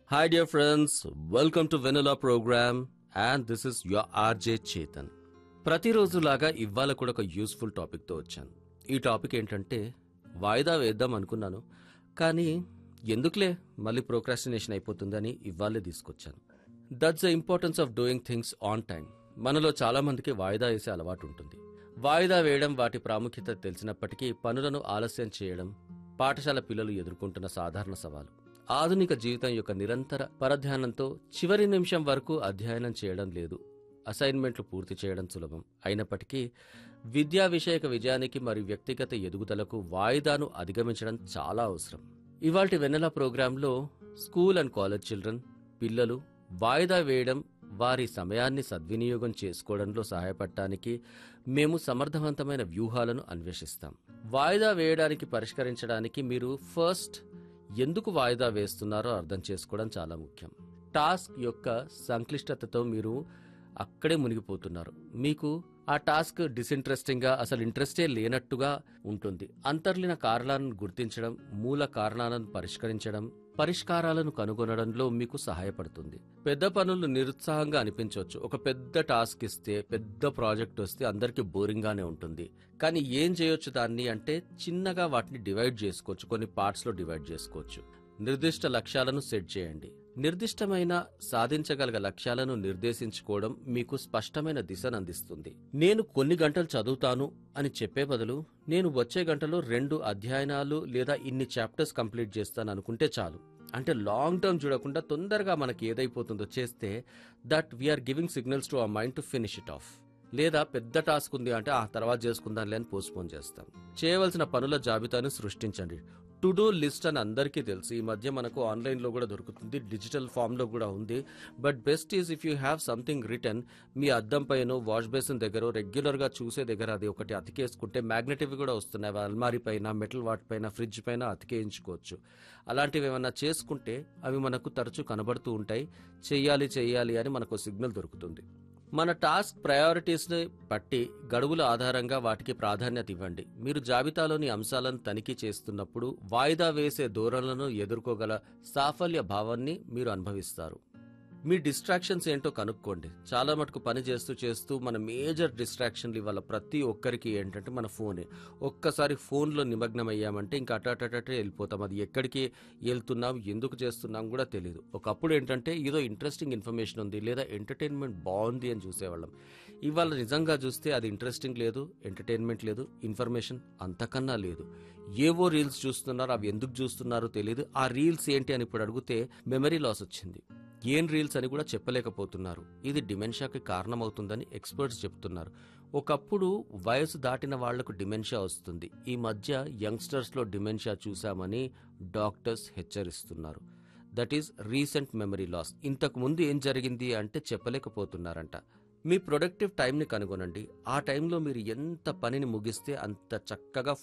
Hi, dear friends. Welcome to Vanilla Program, and this is your RJ Chetan. ప్రతిరోజులాగా ఇవాళ కూడా ఒక useful టాపిక్తో వచ్చాను ఈ టాపిక్ ఏంటంటే వాయిదా వేద్దాం అనుకున్నాను కానీ ఎందుకులే మళ్ళీ ప్రోక్రాస్టినేషన్ అయిపోతుందని ఇవాళే తీసుకొచ్చాను that's the importance of doing things on time మనలో చాలా మందికి వాయిదా వేసే అలవాటు ఉంటుంది వాయిదా వేయడం వాటి ప్రాముఖ్యత తెలిసినప్పటికీ పనులను ఆలస్యం చేయడం పాఠశాల పిల్లలు ఎదుర్కొంటున్న సాధారణ సవాలు ఆధునిక జీవితం యొక్క నిరంతర పరధ్యానంతో చివరి నిమిషం వరకు అధ్యయనం చేయడం లేదు అసైన్మెంట్లు పూర్తి చేయడం సులభం అయినప్పటికీ విద్యా విషయక విజయానికి మరియు వ్యక్తిగత ఎదుగుదలకు వాయిదాను అధిగమించడం చాలా అవసరం ఇవాల్టి వెన్నెల ప్రోగ్రాంలో స్కూల్ అండ్ కాలేజ్ చిల్డ్రన్ పిల్లలు వాయిదా వేయడం వారి సమయాన్ని సద్వినియోగం చేసుకోవడంలో సహాయపడటానికి మేము సమర్థవంతమైన వ్యూహాలను అన్వేషిస్తాం వాయిదా వేయడానికి పరిష్కరించడానికి మీరు ఫస్ట్ ఎందుకు వాయిదా వేస్తున్నారో అర్థం చేసుకోవడం చాలా ముఖ్యం టాస్క్ యొక్క సంక్లిష్టతతో మీరు అక్కడే మునిగిపోతున్నారు మీకు ఆ టాస్క్ డిసింట్రెస్టింగ్ గా అసలు ఇంట్రెస్టే లేనట్టుగా ఉంటుంది అంతర్లీన కారణాలను గుర్తించడం మూల కారణాలను పరిష్కరించడం పరిష్కారాలను కనుగొనడంలో మీకు సహాయపడుతుంది పెద్ద పనులు నిరుత్సాహంగా అనిపించవచ్చు ఒక పెద్ద టాస్క్ ఇస్తే పెద్ద ప్రాజెక్ట్ వస్తే అందరికీ బోరింగ్ గానే ఉంటుంది కానీ ఏం చేయొచ్చు దాన్ని అంటే చిన్నగా వాటిని డివైడ్ చేసుకోవచ్చు కొన్ని పార్ట్స్ లో డివైడ్ చేసుకోవచ్చు నిర్దిష్ట లక్ష్యాలను సెట్ చేయండి నిర్దిష్టమైన సాధించగల లక్ష్యాలను నిర్దేశించుకోవడం మీకు స్పష్టమైన దిశను అందిస్తుంది నేను కొన్ని గంటలు చదువుతాను అని చెప్పే బదులు నేను వచ్చే గంటలో రెండు అధ్యయనాలు లేదా ఇన్ని చాప్టర్స్ కంప్లీట్ చేస్తాను అనుకుంటే చాలు అంటే లాంగ్ టర్మ్ చూడకుండా తొందరగా మనకి ఏదైపోతుందో చేస్తే that we are giving signals to our mind to finish it off లేదా పెద్ద టాస్క్ ఉంది అంటే ఆ తర్వాత చేసుకుందాంలే అని పోస్ట్పోన్ చేస్తాం చేయవలసిన పనుల జాబితాను సృష్టించండి టు డూ లిస్ట్ అని అందరికీ తెలుసు ఈ మధ్య మనకు ఆన్లైన్ లో కూడా దొరుకుతుంది డిజిటల్ ఫామ్ లో కూడా ఉంది but best is if you have something return మీ అద్దం పైన వాష్ బేసిన్ దగ్గర రెగ్యులర్ గా చూసే దగ్గర అది ఒకటి అతికేసుకుంటే మ్యాగ్నెటివ్ కూడా వస్తున్నాయి అల్మారీ పైన మెటల్ వాటి పైన ఫ్రిడ్జ్ పైన అతికేయించుకోవచ్చు అలాంటివి ఏమన్నా చేసుకుంటే అవి మనకు తరచూ కనబడుతూ ఉంటాయి చెయ్యాలి చెయ్యాలి అని మనకు సిగ్నల్ దొరుకుతుంది మన టాస్క్ ప్రయారిటీస్ ని బట్టి గడువుల ఆధారంగా వాటికి ప్రాధాన్యత ఇవ్వండి మీరు జాబితాలోని అంశాలను తనిఖీ చేస్తున్నప్పుడు వాయిదా వేసే ధోరణులను ఎదుర్కోగల సాఫల్య భావాన్ని మీరు అనుభవిస్తారు మీ డిస్ట్రాక్షన్స్ ఏంటో కనుక్కోండి చాలా మటుకు పని చేస్తూ చేస్తూ మన మేజర్ డిస్ట్రాక్షన్లు ఇవాళ ప్రతి ఒక్కరికి ఏంటంటే మన ఫోనే ఒక్కసారి ఫోన్లో నిమగ్నం అయ్యామంటే ఇంకా అటటటే వెళ్ళిపోతాం అది ఎక్కడికి వెళ్తున్నాం ఎందుకు చేస్తున్నాం కూడా తెలియదు ఒకప్పుడు ఏంటంటే ఏదో ఇంట్రెస్టింగ్ ఇన్ఫర్మేషన్ ఉంది లేదా ఎంటర్టైన్మెంట్ బాగుంది అని చూసేవాళ్ళం ఇవాళ నిజంగా చూస్తే అది ఇంట్రెస్టింగ్ లేదు ఎంటర్టైన్మెంట్ లేదు ఇన్ఫర్మేషన్ అంతకన్నా లేదు ఏవో రీల్స్ చూస్తున్నారు అవి ఎందుకు చూస్తున్నారో తెలియదు ఆ రీల్స్ ఏంటి అని ఇప్పుడు అడిగితే మెమరీ లాస్ వచ్చింది ఏం రీల్స్ అని కూడా చెప్పలేకపోతున్నారు ఇది డిమెన్షియాకి కారణమవుతుందని ఎక్స్పర్ట్స్ చెప్తున్నారు ఒకప్పుడు వయసు దాటిన వాళ్లకు డిమెన్షియా వస్తుంది ఈ మధ్య యంగ్స్టర్స్ లో డిమెన్షియా చూశామని డాక్టర్స్ హెచ్చరిస్తున్నారు that is recent memory loss ఇంతకు ముందు ఏం జరిగింది అంటే చెప్పలేకపోతున్నారంట మీ ప్రొడక్టివ్ టైంని కనుగొనండి ఆ టైంలో మీరు ఎంత పనిని ముగిస్తే అంత చక్కగా